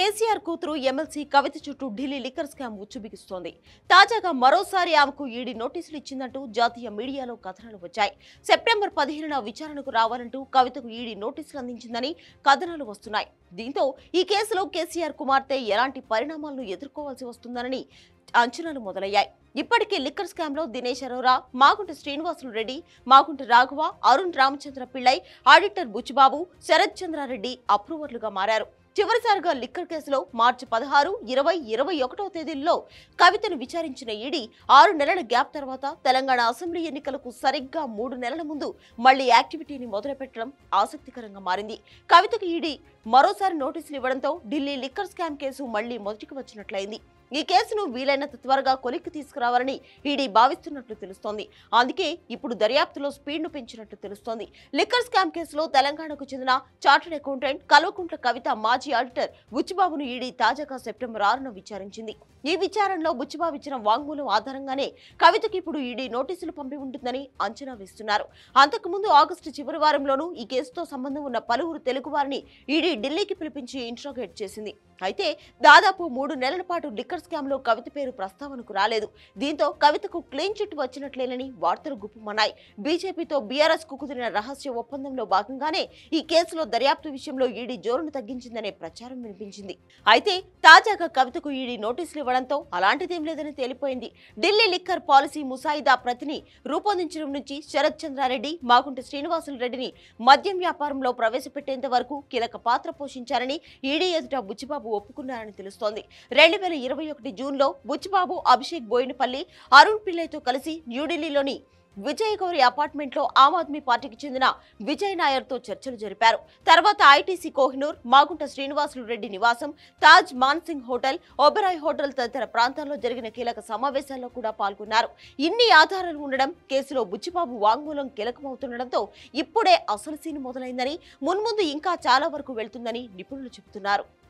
కేసీఆర్ కూతురు ఎమ్మెల్సీ కవిత చుట్టూ Delhi liquor scam ఉచ్చుబిగుస్తోంది తాజాగా మరోసారి ఆమెకు ఈడీ నోటీసులు ఇచ్చిందంటూ జాతీయ మీడియాలో కథనాలు వచ్చాయి సెప్టెంబర్ పదిహేనున విచారణకు రావాలంటూ కవితకు ఈడీ నోటీసులు అందించిందని కథనాలు వస్తున్నాయి దీంతో ఈ కేసులో కేసీఆర్ కుమార్తె ఎలాంటి పరిణామాలను ఎదుర్కోవాల్సి వస్తుందనని అంచనాలు మొదలయ్యాయి ఇప్పటికే లిక్కర్ స్కామ్ లో దినేష్ అరోరా మాగుంట శ్రీనివాసులు రెడ్డి మాగుంట రాఘవ అరుణ్ రామచంద్ర పిళ్ళై ఆడిటర్ బుచ్చిబాబు శరత్ చంద్రారెడ్డి అప్రూవర్లుగా మారారు చివరిసారిగా లిక్కర్ కేసులో మార్చి పదహారు ఇరవై ఇరవై ఒకటవ తేదీల్లో కవితను విచారించిన ఈడీ ఆరు నెలల గ్యాప్ తర్వాత తెలంగాణ అసెంబ్లీ ఎన్నికలకు సరిగ్గా మూడు నెలల ముందు మళ్లీ యాక్టివిటీని మొదలుపెట్టడం ఆసక్తికరంగా మారింది కవితకు ఈడీ మరోసారి నోటీసులు ఇవ్వడంతో ఢిల్లీ లిక్కర్ స్కామ్ కేసు మళ్లీ మొదటికి వచ్చినట్లయింది ఈ కేసును వీలైనంత త్వరగా కొలిక్కి తీసుకురావాలని ఈడీ భావిస్తున్నట్లు తెలుస్తోంది అందుకే ఇప్పుడు దర్యాప్తులో స్పీడ్ను పెంచినట్లు తెలుస్తోంది లిక్కర్ స్కామ్ కేసులో తెలంగాణకు చెందిన చార్టెడ్ అకౌంటెంట్ కల్వకుంట్ల కవిత మాజీ ఆడిటర్ బుచ్చిబాబును ఈడీ తాజాగా సెప్టెంబర్ ఆరున విచారించింది ఈ విచారణలో బుచ్చిబాబు ఇచ్చిన వాంగ్మూలం ఆధారంగానే కవితకి ఇప్పుడు ఈడీ నోటీసులు పంపి ఉంటుందని అంచనా వేస్తున్నారు అంతకుముందు ఆగస్టు చివరి వారంలోనూ ఈ కేసుతో సంబంధం ఉన్న పలువురు తెలుగు వారిని ఈడీ ఢిల్లీకి పిలిపించి ఇంట్రోగేట్ చేసింది అయితే దాదాపు మూడు నెలల పాటు లిక్కర్ స్కామ్ లో కవిత పేరు ప్రస్తావనకు రాలేదు దీంతో కవితకు క్లీన్ చిట్ వచ్చినట్లేనని వార్తలు గుప్పుమన్నాయి బీజేపీతో బీఆర్ఎస్ కు కుదిరిన రహస్య ఒప్పందంలో భాగంగానే ఈ కేసులో దర్యాప్తు విషయంలో ఈడీ జోరును తగ్గించిందనే ప్రచారం వినిపించింది అయితే తాజాగా కవితకు ఈడీ నోటీసులు ఇవ్వడంతో అలాంటిదేం లేదని తేలిపోయింది ఢిల్లీ లిక్కర్ పాలసీ ముసాయిదా ప్రతిని రూపొందించడం నుంచి శరత్ చంద్రారెడ్డి మాగుంట శ్రీనివాసులు రెడ్డిని మద్యం వ్యాపారంలో ప్రవేశపెట్టేంత వరకు కీలక పాత్ర పోషించారని ఈడీ ఎదుట బుచ్చిబాబు ఒప్పుకున్నారని తెలుస్తోంది రెండు వేల ఇరవై ఒకటి జూన్లో బుచ్చిబాబు అభిషేక్ బోయినపల్లి అరుణ్ పిల్లయ్తో కలిసి న్యూఢిల్లీలోని విజయ్ గౌరి అపార్ట్మెంట్ లో ఆమ్ ఆద్మీ పార్టీకి చెందిన విజయ్ నాయర్ తో చర్చలు జరిపారు తర్వాత ఐటీసీ కోహినూర్ మాగుంట శ్రీనివాసులు రెడ్డి నివాసం తాజ్ మాన్సింగ్ హోటల్ ఒబెరాయ్ హోటల్ తదితర ప్రాంతాల్లో జరిగిన కీలక సమావేశాల్లో కూడా పాల్గొన్నారు ఇన్ని ఆధారాలు ఉండడం కేసులో బుచ్చిబాబు వాంగ్మూలం కీలకమవుతుండటంతో ఇప్పుడే అసలు సీన్ మొదలైందని మున్ముందు ఇంకా చాలా వరకు వెళ్తుందని నిపుణులు చెబుతున్నారు